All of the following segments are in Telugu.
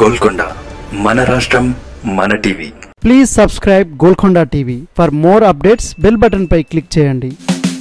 గోల్కొండ మన రాష్ట్రం మన TV please subscribe Golconda TV for more updates bell button పై క్లిక్ చేయండి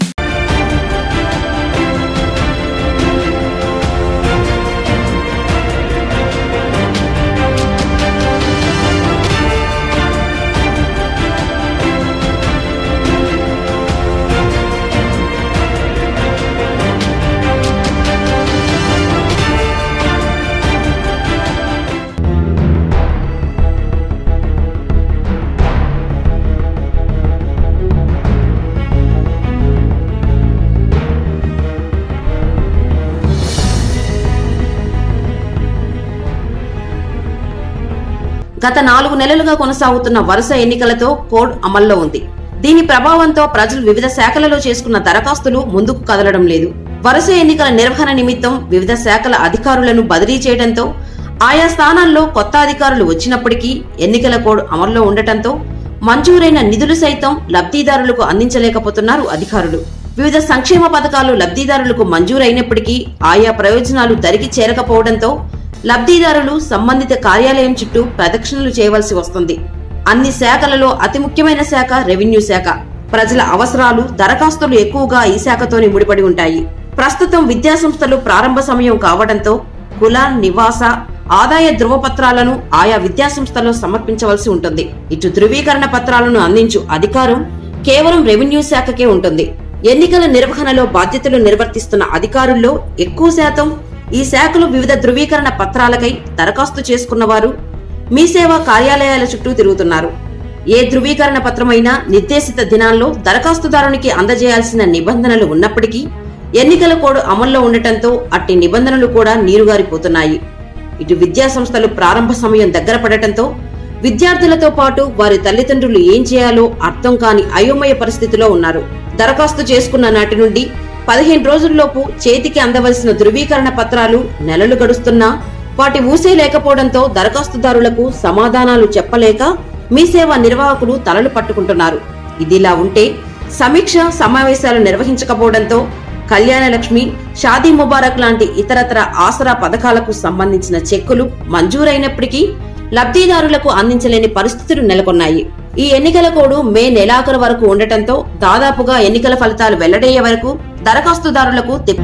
గత నాలుగు నెలలుగా కొనసాగుతున్న వరుస ఎన్నికలతో కోడ్ అమల్లో ఉంది దీని ప్రభావంతో ప్రజలు వివిధ శాఖలలో చేసుకున్న దరఖాస్తులు ముందుకు కదలడం లేదు వరుస ఎన్నికల నిర్వహణ నిమిత్తం వివిధ శాఖల అధికారులను బదిలీ చేయడంతో ఆయా స్థానాల్లో కొత్త అధికారులు వచ్చినప్పటికీ ఎన్నికల కోడ్ అమల్లో ఉండటంతో మంజూరైన నిధులు సైతం లబ్ధిదారులకు అందించలేకపోతున్నారు అధికారులు వివిధ సంక్షేమ పథకాలు లబ్ధిదారులకు మంజూరైనప్పటికీ ఆయా ప్రయోజనాలు దరికి చేరకపోవడంతో లబ్ధిదారులు సంబంధిత కార్యాలయం చుట్టూ ప్రదక్షిణలు చేయవలసి వస్తుంది అన్ని శాఖలలో అతి ముఖ్యమైన శాఖ రెవెన్యూ శాఖ ప్రజల అవసరాలు దరఖాస్తులు ఎక్కువగా ఈ శాఖతోనే ముడిపడి ఉంటాయి ప్రస్తుతం విద్యాసంస్థలు ప్రారంభ సమయం కావడంతో కుల నివాస ఆదాయ ధృవపత్రాలను ఆయా విద్యాసంస్థలో సమర్పించవలసి ఉంటుంది ఇటు ధృవీకరణ పత్రాలను అందించు అధికారం కేవలం రెవెన్యూ శాఖకే ఉంటుంది ఎన్నికల నిర్వహణలో బాధ్యతలు నిర్వర్తిస్తున్న అధికారుల్లో ఎక్కువ శాతం ఈ శాఖలో వివిధ ధృవీకరణ పత్రాలకై దరఖాస్తు చేసుకున్నవారు మీ సేవా కార్యాలయాల చుట్టూ తిరుగుతున్నారు ఏ ధృవీకరణ పత్రమైనా నిర్దేశిత దినాల్లో దరఖాస్తుదారునికి అందజేయాల్సిన నిబంధనలు ఉన్నప్పటికీ ఎన్నికల కోడ్ అమల్లో ఉండటంతో అట్టి నిబంధనలు కూడా నీరుగారిపోతున్నాయి ఇటు విద్యాసంస్థలు ప్రారంభ సమయం దగ్గర పడటంతో విద్యార్థులతో పాటు వారి తల్లిదండ్రులు ఏం చేయాలో అర్థం కాని అయోమయ పరిస్థితిలో ఉన్నారు దరఖాస్తు చేసుకున్న నాటి నుండి పదిహేను రోజుల్లోపు చేతికి అందవలసిన ధృవీకరణ పత్రాలు నెలలు గడుస్తున్నా వాటి ఊసే లేకపోవడంతో దరఖాస్తుదారులకు సమాధానాలు చెప్పలేక మీ సేవ నిర్వాహకులు తలలు పట్టుకుంటున్నారు ఇదిలా ఉంటే సమీక్ష సమావేశాలు నిర్వహించకపోవడంతో కళ్యాణ లక్ష్మి షాదీ ముబారక్ లాంటి ఇతరత్ర ఆసరా పథకాలకు సంబంధించిన చెక్కులు మంజూరైనప్పటికీ లబ్ధిదారులకు అందించలేని పరిస్థితులు నెలకొన్నాయి ఈ ఎన్నికల కోడ్ మే నెలాఖరు వరకు ఉండటంతో దాదాపుగా ఎన్నికల ఫలితాలు వెల్లడయ్యే వరకు దరఖాస్తుదారులకు తిప్-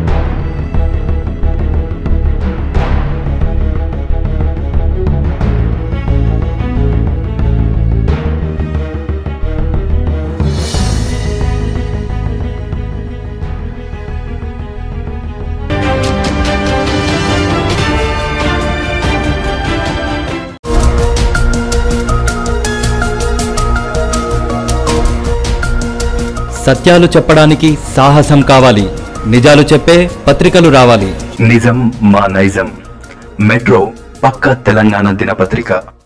సత్యాలు చెప్పడానికి సాహసం కావాలి నిజాలు చెప్పే పత్రికలు రావాలి నిజం మా నైజం మెట్రో పక్క తెలంగాణ దినపత్రిక